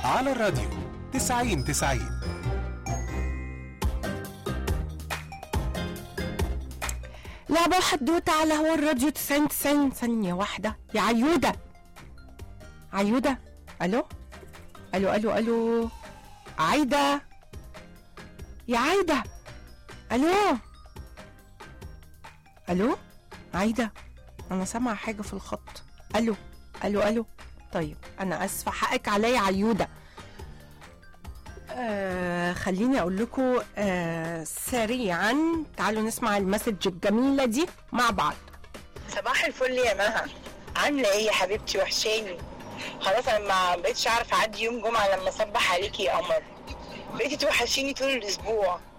على الراديو 90 90 لعبة وحدوتة على هو الراديو 90 90 ثانية واحدة يا عيودة عيودة ألو ألو ألو ألو عايدة يا عايدة ألو ألو عايدة أنا سامعة حاجة في الخط ألو ألو ألو طيب أنا آسفة حقك عليا عيودة آه خليني اقول لكم آه سريعا تعالوا نسمع المسج الجميله دي مع بعض صباح الفل يا مها عامله ايه يا حبيبتي وحشاني خلاص انا ما بقتش اعرف اعدي يوم جمعه لما اصبح عليكي يا قمر بقيتي توحشيني طول الاسبوع